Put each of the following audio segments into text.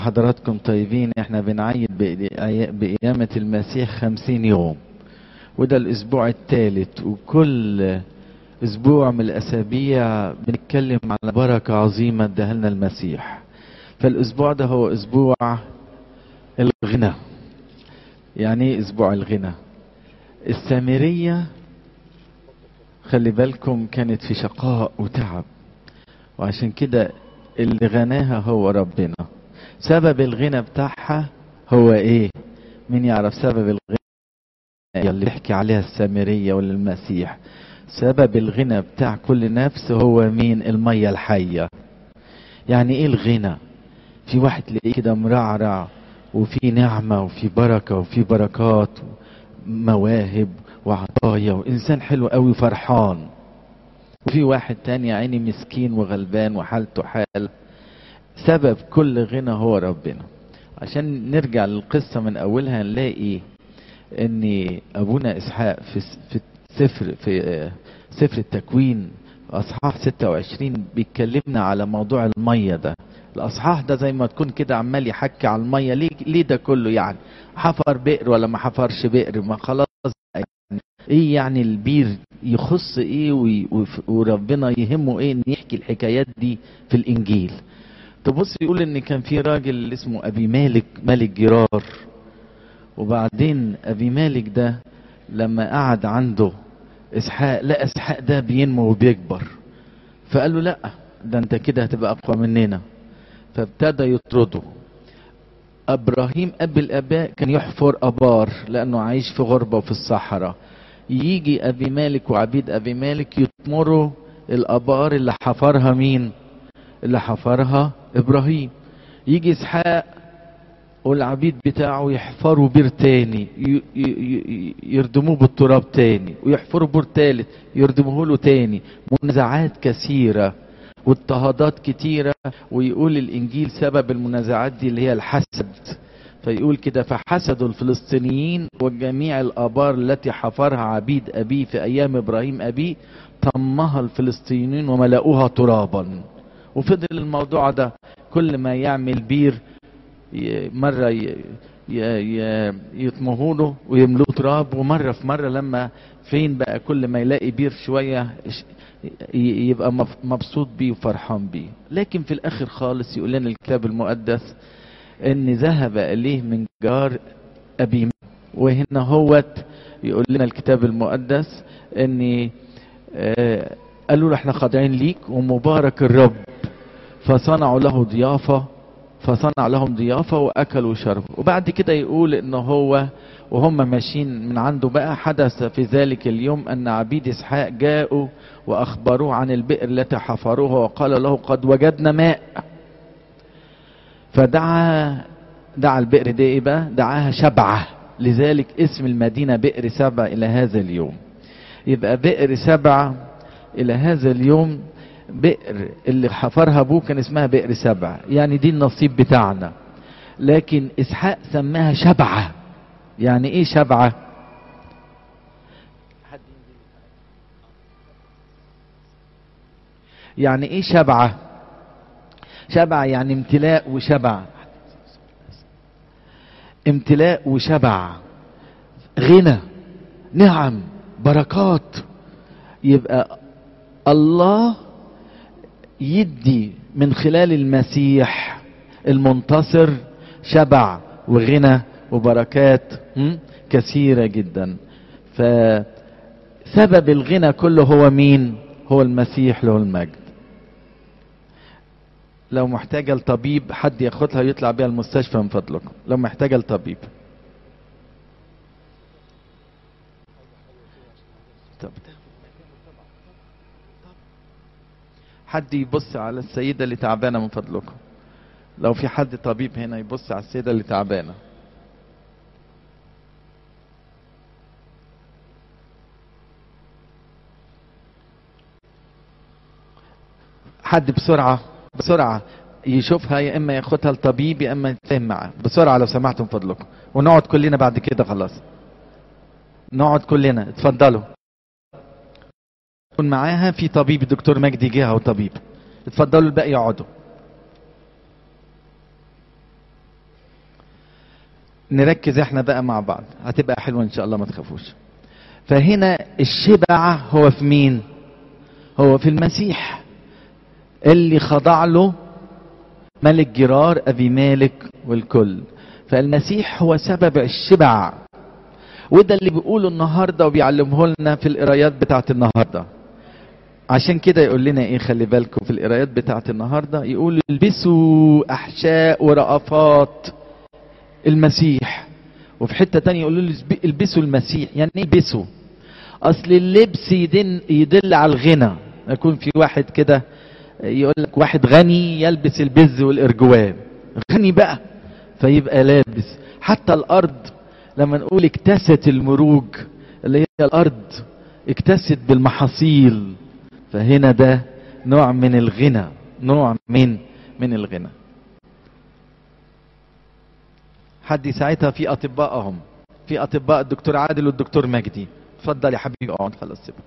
حضراتكم طيبين احنا بنعيد بقيامة المسيح خمسين يوم وده الاسبوع الثالث وكل اسبوع من الاسابيع بنتكلم على بركة عظيمة اداها لنا المسيح فالاسبوع ده هو اسبوع الغنى يعني ايه اسبوع الغنى السامرية خلي بالكم كانت في شقاء وتعب وعشان كده اللي غناها هو ربنا سبب الغنى بتاعها هو ايه مين يعرف سبب الغنى اللي بيحكي عليها السامرية ولا المسيح سبب الغنى بتاع كل نفس هو مين المية الحية يعني ايه الغنى في واحد تلاقيه كده مرعرع وفي نعمة وفي بركة وفي بركات مواهب وعطايا وإنسان حلو قوي فرحان وفي واحد تاني عيني مسكين وغلبان وحالته حال سبب كل غنى هو ربنا عشان نرجع للقصة من أولها نلاقي ان ابونا اسحاق في في سفر في سفر التكوين اصحاح 26 بيتكلمنا على موضوع الميه ده الاصحاح ده زي ما تكون كده عمال يحكي على الميه ليه ليه ده كله يعني حفر بئر ولا ما حفرش بئر ما خلاص يعني ايه يعني البير يخص ايه وربنا يهمه ايه ان يحكي الحكايات دي في الانجيل تبص يقول ان كان في راجل اسمه ابي مالك ملك جرار وبعدين ابي مالك ده لما قعد عنده اسحاق لقى اسحاق ده بينمو وبيكبر فقال له لا ده انت كده هتبقى اقوى مننا فابتدى يطرده ابراهيم اب الاباء كان يحفر ابار لانه عايش في غربه وفي الصحراء يجي ابي مالك وعبيد ابي مالك يطمروا الابار اللي حفرها مين اللي حفرها ابراهيم يجي اسحاق والعبيد بتاعه يحفروا بير تاني يردموه بالتراب تاني ويحفروا بير تالت يردموه له تاني منازعات كثيرة واضطهادات كتيرة ويقول الإنجيل سبب المنازعات دي اللي هي الحسد فيقول كده فحسدوا الفلسطينيين وجميع الآبار التي حفرها عبيد أبيه في أيام إبراهيم أبيه طمها الفلسطينيين وملأوها ترابا وفضل الموضوع ده كل ما يعمل بير مرة يطمهوا له ويملوه تراب ومرة في مرة لما فين بقى كل ما يلاقي بير شوية يبقى مبسوط بيه وفرحان بيه لكن في الآخر خالص يقول لنا الكتاب المقدس ان ذهب إليه من جار أبي وهنا هوت يقول لنا الكتاب المقدس ان آه قالوا له احنا خاضعين ليك ومبارك الرب فصنعوا له ضيافه فصنع لهم ضيافة وأكلوا وشربوا وبعد كده يقول إن هو وهم ماشيين من عنده بقى حدث في ذلك اليوم أن عبيد إسحاق جاءوا وأخبروه عن البئر التي حفروها وقال له قد وجدنا ماء فدعا دعا البئر دي إيه بقى دعاها شبعة لذلك اسم المدينة بئر سبع إلى هذا اليوم يبقى بئر سبع إلى هذا اليوم بئر اللي حفرها ابوه كان اسمها بئر سبع يعني دي النصيب بتاعنا لكن اسحاق سماها شبعة يعني ايه شبعة يعني ايه شبعة شبع يعني امتلاء وشبع امتلاء وشبع غنى نعم بركات يبقى الله يدي من خلال المسيح المنتصر شبع وغنى وبركات كثيرة جدا فسبب الغنى كله هو مين هو المسيح له المجد لو محتاجة لطبيب حد ياخدها يطلع بيها المستشفى من فضلكم لو محتاجة لطبيب طب حد يبص على السيدة اللي تعبانة من فضلكم لو في حد طبيب هنا يبص على السيدة اللي تعبانة حد بسرعة بسرعة يشوفها يا اما ياخدها الطبيب يا اما يتفاهم معاه بسرعة لو سمحتم فضلكم ونقعد كلنا بعد كده خلاص نقعد كلنا اتفضلوا يكون معاها في طبيب الدكتور مجدي جه او طبيب اتفضلوا الباقي يقعدوا نركز احنا بقى مع بعض هتبقى حلوة ان شاء الله ما تخافوش فهنا الشبع هو في مين هو في المسيح اللي خضع له ملك جرار ابي مالك والكل فالمسيح هو سبب الشبع وده اللي بيقوله النهارده وبيعلمه لنا في القرايات بتاعت النهارده عشان كده يقول لنا ايه خلي بالكم في القرايات بتاعت النهارده يقول البسوا احشاء ورأفات المسيح وفي حته تانية يقول له البسوا المسيح يعني ايه البسوا اصل اللبس يدل, يدل على الغنى يكون في واحد كده يقول لك واحد غني يلبس البز والارجوان غني بقى فيبقى لابس حتى الارض لما نقول اكتست المروج اللي هي الارض اكتست بالمحاصيل فهنا ده نوع من الغنى نوع من من الغنى حد يساعدها في اطبائهم في اطباء الدكتور عادل والدكتور مجدي اتفضل يا حبيبي اقعد خلاص سيبها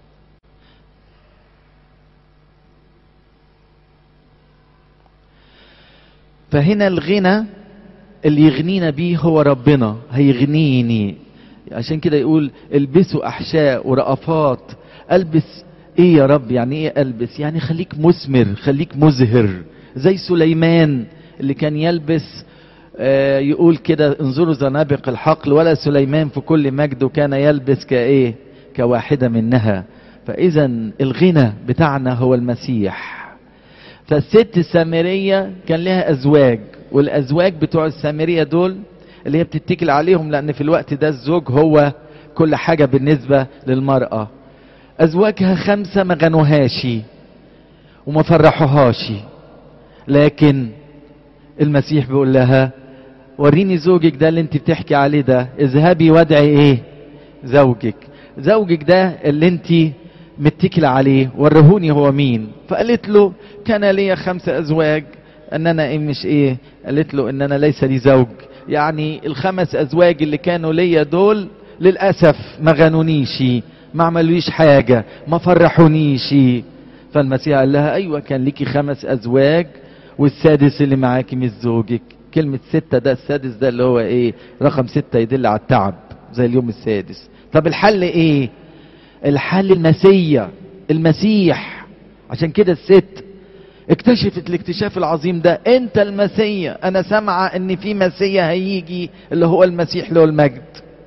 فهنا الغنى اللي يغنينا بيه هو ربنا هيغنيني عشان كده يقول البسوا احشاء ورأفات البس ايه يا رب يعني ايه البس يعني خليك مثمر خليك مزهر زي سليمان اللي كان يلبس آه يقول كده انظروا زنابق الحقل ولا سليمان في كل مجده كان يلبس كايه كواحده منها فاذا الغنى بتاعنا هو المسيح فالست السامريه كان لها ازواج والازواج بتوع السامريه دول اللي هي بتتكل عليهم لان في الوقت ده الزوج هو كل حاجه بالنسبه للمراه ازواجها خمسه ما غنوهاش وما فرحوهاش لكن المسيح بيقول لها وريني زوجك ده اللي انت بتحكي عليه ده اذهبي وادعي ايه زوجك زوجك ده اللي انت متكل عليه ورهوني هو مين فقالت له كان لي خمس ازواج ان انا ايه مش ايه قالت له ان انا ليس لي زوج يعني الخمس ازواج اللي كانوا ليا دول للاسف ما غنونيش ما عملوليش حاجه ما فرحونيش فالمسيح قال لها ايوه كان ليكي خمس ازواج والسادس اللي معاكي مش زوجك كلمة ستة ده السادس ده اللي هو ايه رقم ستة يدل على التعب زي اليوم السادس طب الحل ايه الحل المسيا المسيح عشان كده الست اكتشفت الاكتشاف العظيم ده انت المسيا انا سامعة ان في مسيا هيجي اللي هو المسيح له المجد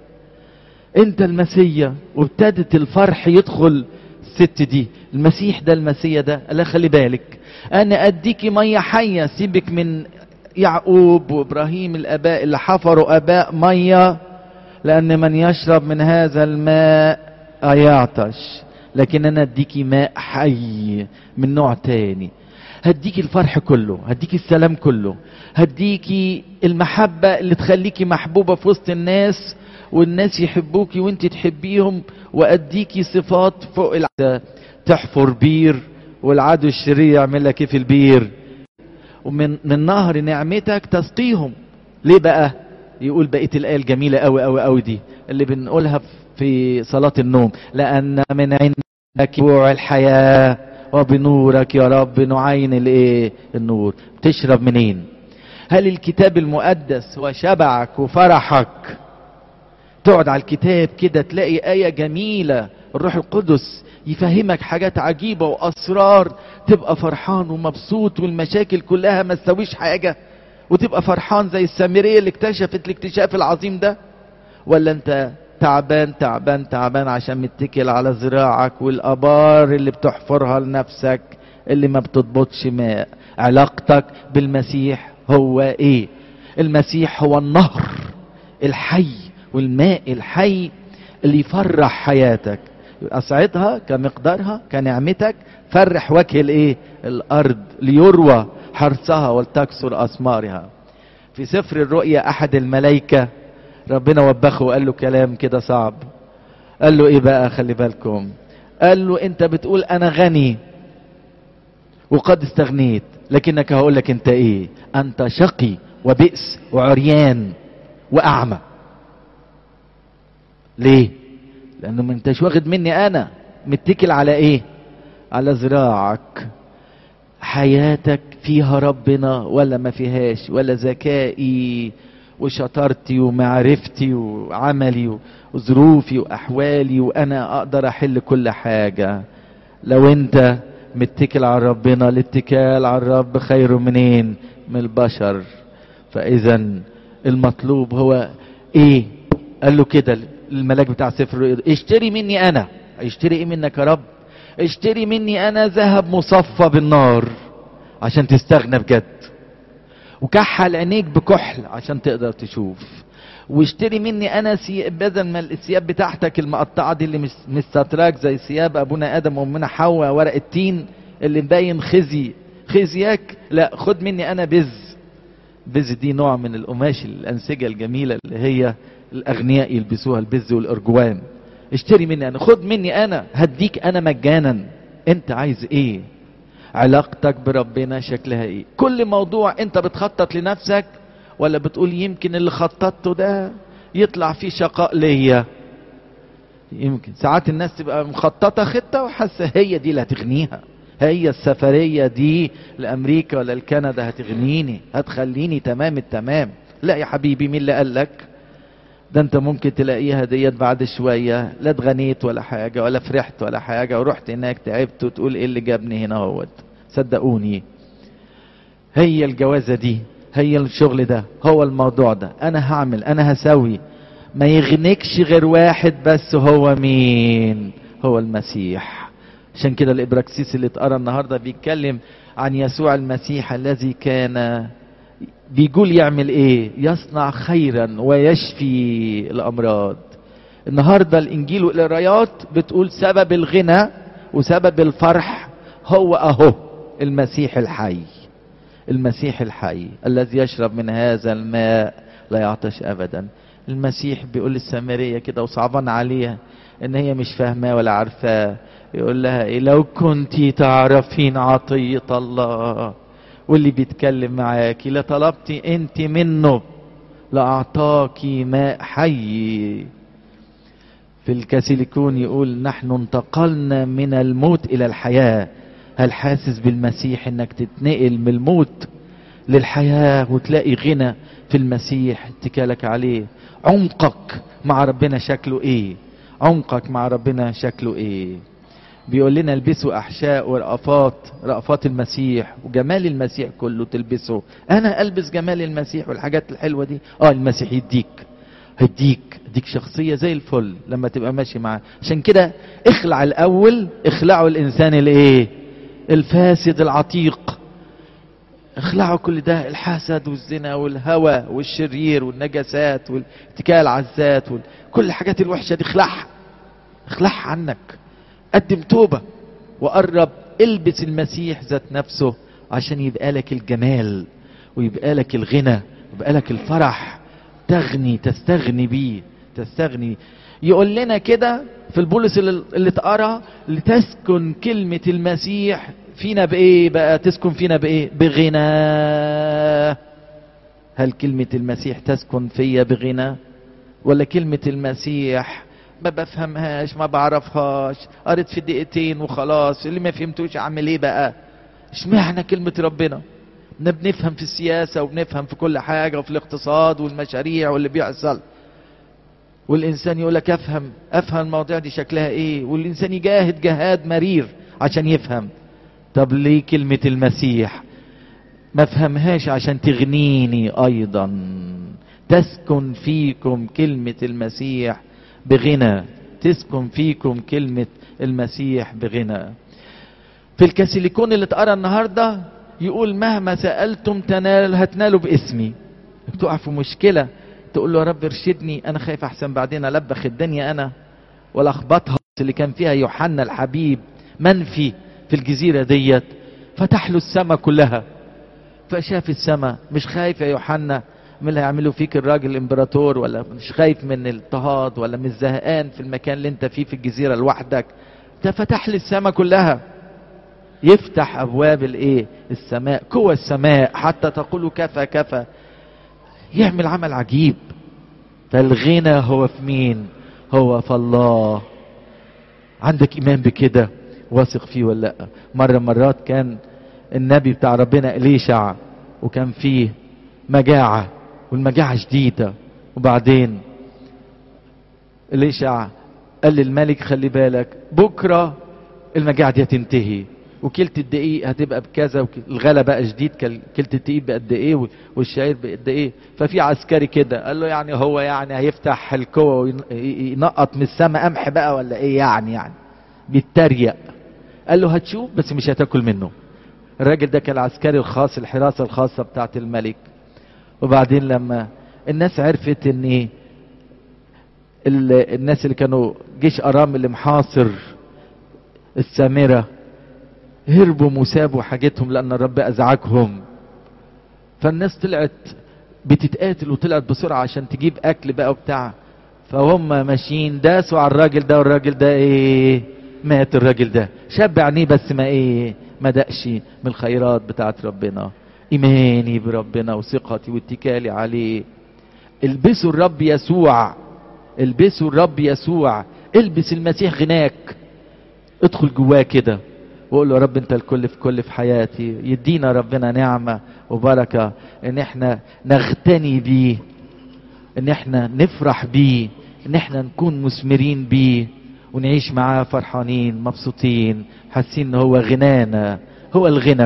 انت المسيا وابتدت الفرح يدخل الست دي المسيح ده المسيا ده قال خلي بالك انا اديكي ميه حيه سيبك من يعقوب وابراهيم الاباء اللي حفروا اباء ميه لان من يشرب من هذا الماء يعطش لكن انا اديكي ماء حي من نوع تاني هديكي الفرح كله هديكي السلام كله هديكي المحبة اللي تخليكي محبوبة في وسط الناس والناس يحبوكي وانت تحبيهم واديكي صفات فوق العادة تحفر بير والعدو الشرير يعمل لك ايه في البير ومن من نهر نعمتك تسقيهم ليه بقى يقول بقيه الايه الجميله قوي قوي قوي دي اللي بنقولها في صلاه النوم لان من عندك جوع الحياه وبنورك يا رب نعين الايه النور تشرب منين هل الكتاب المقدس هو شبعك وفرحك تقعد على الكتاب كده تلاقي آية جميلة الروح القدس يفهمك حاجات عجيبة وأسرار تبقى فرحان ومبسوط والمشاكل كلها ما تسويش حاجة وتبقى فرحان زي السامرية اللي اكتشفت الاكتشاف العظيم ده ولا انت تعبان تعبان تعبان عشان متكل على ذراعك والابار اللي بتحفرها لنفسك اللي ما بتضبطش ماء علاقتك بالمسيح هو ايه المسيح هو النهر الحي والماء الحي اللي يفرح حياتك اسعدها كمقدارها كنعمتك فرح وجه الايه الارض ليروى حرثها ولتكسر اسمارها في سفر الرؤيا احد الملائكه ربنا وبخه وقال له كلام كده صعب قال له ايه بقى خلي بالكم قال له انت بتقول انا غني وقد استغنيت لكنك هقول لك انت ايه انت شقي وبئس وعريان واعمى ليه لانه ما انتش واخد مني انا متكل على ايه على ذراعك حياتك فيها ربنا ولا ما فيهاش ولا ذكائي وشطارتي ومعرفتي وعملي وظروفي واحوالي وانا اقدر احل كل حاجه لو انت متكل على ربنا الاتكال على الرب خير منين من البشر فاذا المطلوب هو ايه قال له كده الملاك بتاع سفر اشتري مني انا اشتري ايه منك يا رب اشتري مني انا ذهب مصفى بالنار عشان تستغنى بجد وكحل عينيك بكحل عشان تقدر تشوف واشتري مني انا ثياب بدل ما الثياب بتاعتك المقطعه دي اللي مش مستتراك زي ثياب ابونا ادم وامنا حواء ورق التين اللي مبين خزي خزياك لا خد مني انا بز بز دي نوع من القماش الانسجه الجميله اللي هي الاغنياء يلبسوها البز والارجوان اشتري مني انا خد مني انا هديك انا مجانا انت عايز ايه علاقتك بربنا شكلها ايه كل موضوع انت بتخطط لنفسك ولا بتقول يمكن اللي خططته ده يطلع فيه شقاء ليا يمكن ساعات الناس تبقى مخططة خطة وحاسة هي دي اللي هتغنيها هي السفرية دي لأمريكا ولا لكندا هتغنيني هتخليني تمام التمام لا يا حبيبي مين اللي قال لك ده انت ممكن تلاقيها ديت بعد شوية لا اتغنيت ولا حاجة ولا فرحت ولا حاجة ورحت هناك تعبت وتقول ايه اللي جابني هنا اهوت صدقوني هي الجوازة دي هي الشغل ده هو الموضوع ده انا هعمل انا هسوي ما يغنيكش غير واحد بس هو مين هو المسيح عشان كده الابراكسيس اللي اتقرا النهارده بيتكلم عن يسوع المسيح الذي كان بيقول يعمل ايه يصنع خيرا ويشفي الامراض النهارده الانجيل والقرايات بتقول سبب الغنى وسبب الفرح هو اهو المسيح الحي المسيح الحي الذي يشرب من هذا الماء لا يعطش ابدا المسيح بيقول للسامريه كده وصعبان عليها ان هي مش فاهماه ولا عارفاه يقول لها إيه لو كنت تعرفين عطيه الله واللي بيتكلم معاكي لطلبتي انت منه لاعطاكي ماء حي في الكاسيليكون يقول نحن انتقلنا من الموت الى الحياه هل حاسس بالمسيح انك تتنقل من الموت للحياه وتلاقي غنى في المسيح اتكالك عليه عمقك مع ربنا شكله ايه عمقك مع ربنا شكله ايه بيقول لنا البسوا احشاء ورأفات رأفات المسيح وجمال المسيح كله تلبسه انا البس جمال المسيح والحاجات الحلوه دي اه المسيح يديك هيديك يديك شخصيه زي الفل لما تبقى ماشي معاه عشان كده اخلع الاول اخلعوا الانسان الايه الفاسد العتيق اخلعوا كل ده الحسد والزنا والهوى والشرير والنجاسات والاتكال على الذات كل الحاجات الوحشه دي اخلعها اخلعها عنك قدم توبه وقرب البس المسيح ذات نفسه عشان يبقى لك الجمال ويبقى لك الغنى ويبقى لك الفرح تغني تستغني بيه تستغني يقول لنا كده في البولس اللي, اللي اتقرا لتسكن كلمة المسيح فينا بإيه بقى تسكن فينا بإيه بغنى هل كلمة المسيح تسكن فيا بغنى ولا كلمة المسيح ما بفهمهاش ما بعرفهاش قريت في دقيقتين وخلاص اللي ما فهمتوش اعمل ايه بقى اشمعنى كلمة ربنا احنا بنفهم في السياسة وبنفهم في كل حاجة وفي الاقتصاد والمشاريع واللي بيحصل والانسان يقول لك افهم افهم المواضيع دي شكلها ايه والانسان يجاهد جهاد مرير عشان يفهم طب ليه كلمة المسيح ما فهمهاش عشان تغنيني ايضا تسكن فيكم كلمة المسيح بغنى تسكن فيكم كلمة المسيح بغنى في الكاسيليكون اللي اتقرا النهارده يقول مهما سألتم تنال هتنالوا باسمي تقع في مشكلة تقول له يا رب ارشدني انا خايف احسن بعدين البخ الدنيا انا ولا اخبطها اللي كان فيها يوحنا الحبيب منفي في الجزيرة ديت فتح له السماء كلها فشاف السماء مش خايف يا يوحنا من اللي هيعملوا فيك الراجل الامبراطور ولا مش خايف من الاضطهاد ولا مش زهقان في المكان اللي انت فيه في الجزيرة لوحدك ده فتح لي السماء كلها يفتح ابواب الايه السماء قوى السماء حتى تقول كفى كفى يعمل عمل عجيب فالغنى هو في مين هو في الله عندك ايمان بكده واثق فيه ولا لا مره مرات كان النبي بتاع ربنا اليشع وكان فيه مجاعه والمجاعة شديدة وبعدين الإشع قال للملك خلي بالك بكرة المجاعة دي هتنتهي وكلت الدقيق هتبقى بكذا وك- الغلا بقى شديد كل- كلت الدقيق بقد ايه وال- والشعير بقد ايه ففي عسكري كده قال له يعني هو يعني هيفتح الكوة وينقط من السماء قمح بقى ولا ايه يعني يعني بيتريق قال له هتشوف بس مش هتاكل منه الراجل ده كان العسكري الخاص الحراسة الخاصة بتاعت الملك وبعدين لما الناس عرفت ان ايه ال- الناس اللي كانوا جيش ارام اللي محاصر السامرة هربوا وسابوا حاجتهم لان الرب ازعجهم فالناس طلعت بتتقاتل وطلعت بسرعة عشان تجيب اكل بقى وبتاع فهم ماشيين داسوا على الراجل ده والراجل ده ايه مات الراجل ده شاب عينيه بس ما ايه ما دقش من الخيرات بتاعت ربنا ايماني بربنا وثقتي واتكالي عليه البسوا الرب يسوع البسوا الرب يسوع البس المسيح غناك ادخل جواه كده وقول له يا رب انت الكل في كل في حياتي يدينا ربنا نعمة وبركة ان احنا نغتني بيه ان احنا نفرح بيه ان احنا نكون مثمرين بيه ونعيش معاه فرحانين مبسوطين حاسين ان هو غنانا هو الغنى